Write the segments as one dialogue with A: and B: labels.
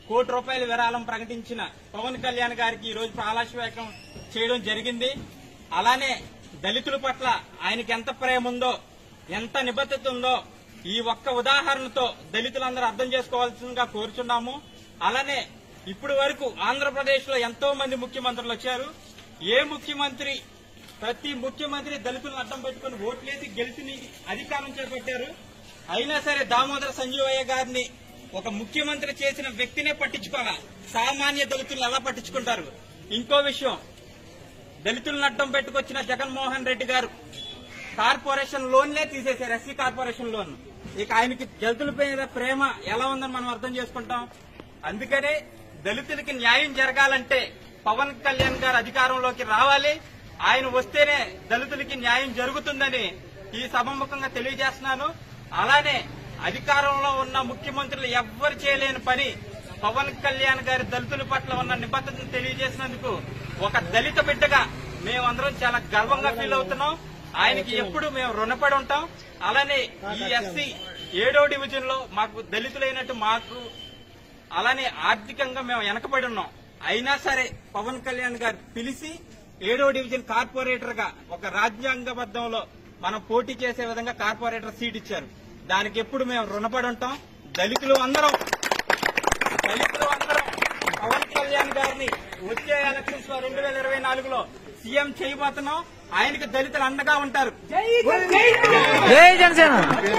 A: కోటి రూపాయల విరాళం ప్రకటించిన పవన్ కళ్యాణ్ గారికి ఈ రోజు ప్రాలాశ్వేకం చేయడం జరిగింది అలానే దళితుల పట్ల ఆయనకి ఎంత ప్రేమ ఉందో ఎంత నిబద్ధత ఉందో ఈ ఒక్క ఉదాహరణతో దళితులందరూ అర్థం చేసుకోవాల్సిందిగా కోరుచున్నాము అలానే ఇప్పటి వరకు ఆంధ్రప్రదేశ్ లో ఎంతో మంది ముఖ్యమంత్రులు వచ్చారు ఏ ముఖ్యమంత్రి ప్రతి ముఖ్యమంత్రి దళితులను అడ్డం పెట్టుకుని ఓట్లేసి గెలిచి అధికారం చేపట్టారు అయినా సరే దామోదర సంజీవయ్య గారిని ఒక ముఖ్యమంత్రి చేసిన వ్యక్తినే పట్టించుకోవాలా సామాన్య దళితులను ఎలా పట్టించుకుంటారు ఇంకో విషయం దళితులను అడ్డం పెట్టుకొచ్చిన జగన్మోహన్ రెడ్డి గారు కార్పొరేషన్ లోన్లే తీసేశారు ఎస్సీ కార్పొరేషన్ లోన్ ఇక ఆయనకి దళితుల మీద ప్రేమ ఎలా ఉందని మనం అర్థం చేసుకుంటాం అందుకనే దళితులకి న్యాయం జరగాలంటే పవన్ కళ్యాణ్ గారు అధికారంలోకి రావాలి ఆయన వస్తేనే దళితులకి న్యాయం జరుగుతుందని ఈ సభముఖంగా తెలియజేస్తున్నాను అలానే అధికారంలో ఉన్న ముఖ్యమంత్రులు ఎవ్వరు చేయలేని పని పవన్ కళ్యాణ్ గారి దళితుల పట్ల ఉన్న నిబద్ధతను తెలియజేసినందుకు ఒక దళిత బిడ్డగా మేమందరం చాలా గర్వంగా ఫీల్ అవుతున్నాం ఆయనకి ఎప్పుడు మేము రుణపడి ఉంటాం అలానే ఈ ఎస్సీ ఏడో డివిజన్ లో మాకు దళితులైనట్టు మాకు అలానే ఆర్థికంగా మేము వెనకబడి ఉన్నాం అయినా సరే పవన్ కళ్యాణ్ గారు పిలిచి ఏడో డివిజన్ కార్పొరేటర్ గా ఒక రాజ్యాంగబద్ధంలో మనం పోటీ చేసే విధంగా కార్పొరేటర్ సీట్ ఇచ్చారు దానికి ఎప్పుడు మేము రుణపడి ఉంటాం దళితులు అందరం దళితులు అందరం పవన్ కళ్యాణ్ గారిని వచ్చే ఎలక్షన్స్ లో రెండు వేల ఇరవై నాలుగులో సీఎం చేయబోతున్నాం ఆయనకి దళితులు అండగా ఉంటారు
B: జై జనసేన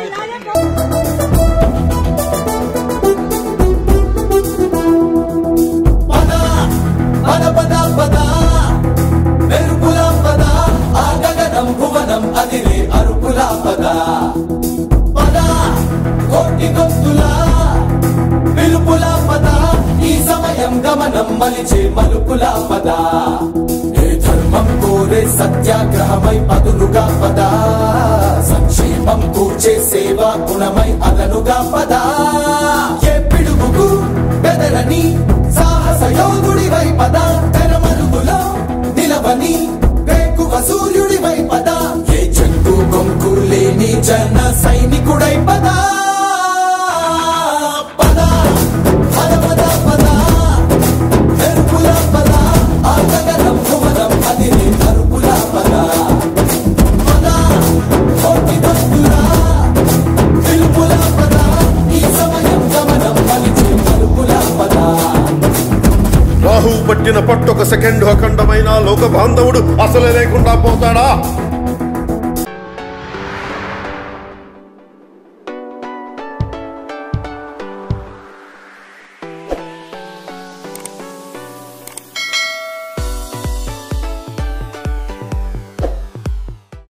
C: పద పద పద పద మెరుపుల పద ఆ గగనం భువనం అదిరే అరుపుల పద పద కోటి గొంతుల పిలుపుల పద ఈ సమయం గమనం మలిచే మలుపుల పద ఏ ధర్మం కోరే సత్యాగ్రహమై పదులుగా పద సంక్షేమం కూర్చే సేవా గుణమై అదనుగా పద ఏ పిడుగుకు బెదరని సాహస యోధుడివై పద తెరమరుగులో నిలవని వేకువ సూర్యుడివై పద ఏ చెట్టు కొంకు లేని జన సైనికుడై పద పద పద పద పద మెరుపుల పద ఆ గగనం భువనం అది నీ అరుపుల పద పద కోటి భక్తులా పిలుపుల పద ఈ సమయం గమనం మలిచే మలుపుల పద
D: రాహు పట్టిన పట్టొక సెకండ్ అఖండమైన లోక బాంధవుడు అసలు లేకుండా పోతాడా